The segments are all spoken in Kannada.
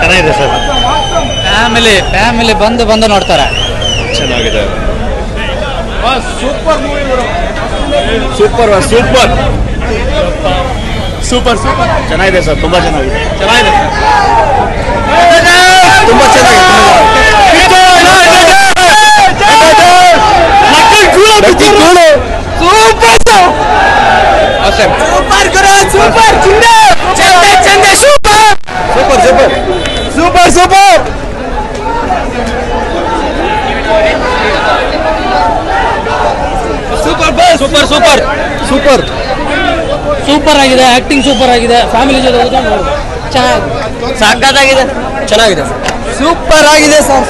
ಚೆನ್ನಾಗಿದೆ ಸರ್ ಫ್ಯಾಮಿಲಿ ಫ್ಯಾಮಿಲಿ ಬಂದು ಬಂದು ನೋಡ್ತಾರೆ ಚೆನ್ನಾಗಿದೆ super movie super super super super ಚೆನ್ನಾಗಿದೆ ಸರ್ ತುಂಬಾ ಚೆನ್ನಾಗಿದೆ ಚೆನ್ನಾಗಿದೆ ತುಂಬಾ ಸೂಪರ್ ಗುರು ಸೂಪರ್ ಚಂದೆ ಚಂದೆ ಚಂದೆ super super super super super super super super super super ಆಗಿದೆ ಆಕ್ಟಿಂಗ್ ಸೂಪರ್ ಆಗಿದೆ ಫ್ಯಾಮಿಲಿ ಜೊತೆ ಕೂತ್ಕೊಂಡು ನೋಡ್ಬೋದು. ಚೆನ್ನಾಗಿ ಸಖತ್ತಾಗಿದೆ ಚೆನ್ನಾಗಿದೆ ಸೂಪರ್ ಆಗಿದೆ ಸರ್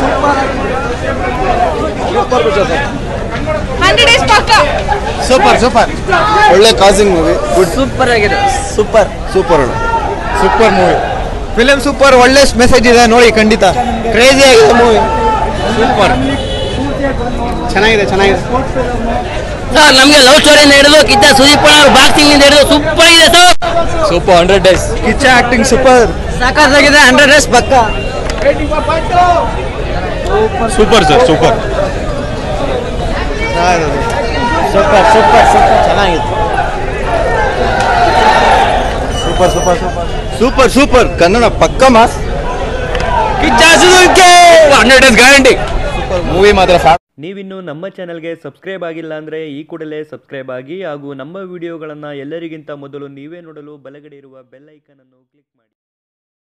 ಹಂಡ್ರೆಡ್ ಡೇಸ್ ಪಕ್ಕ ಸೂಪರ್ ಸೂಪರ್ ಒಳ್ಳೆ ಕಾಸಿಂಗ್ ಮೂವಿ ಗುಡ್ ಸೂಪರ್ ಆಗಿದೆ super super super movie film super ಒಳ್ಳೆ ಮೆಸೇಜ್ ಇದೆ ನೋಡಿ ಖಂಡಿತ ಕ್ರೇಜಿ ಆಗಿದೆ ಮೂವಿ ಸೂಪರ್ ಚೆನ್ನಾಗಿದೆ ಚೆನ್ನಾಗಿದೆ ಸರ್ ನಮಗೆ ಲವ್ ಸ್ಟೋರಿಯಿಂದ ಹಿಡಿದು ಕಿತ್ತ ಸುದೀಪ್ ಅವ್ರ ಬಾಕ್ಸಿಂಗ್ ಇಂದ ಹಿಡಿದು ಸೂಪರ್ ಆಗಿದೆ sir super hundred days Kichcha acting super ಸಾಕಾಗಿದೆ ಹಂಡ್ರೆಡ್ ಡೇಸ್ ಪಕ್ಕ super sir super super super super ಚೆನ್ನಾಗಿದೆ super super super super super Kannada ಪಕ್ಕ mass hundred days guarantee movie ಮಾತ್ರ ನೀವಿನ್ನು ನಮ್ಮ ಚಾನಲ್ಗೆ ಸಬ್ಸ್ಕ್ರೈಬ್ ಆಗಿಲ್ಲ ಅಂದರೆ ಈ ಕೂಡಲೇ ಸಬ್ಸ್ಕ್ರೈಬ್ ಆಗಿ ಹಾಗೂ ನಮ್ಮ ವಿಡಿಯೋಗಳನ್ನು ಎಲ್ಲರಿಗಿಂತ ಮೊದಲು ನೀವೇ ನೋಡಲು ಬಲಗಡೆ ಇರುವ ಬೆಲ್ ಐಕನ್ ಅನ್ನು ಕ್ಲಿಕ್ ಮಾಡಿ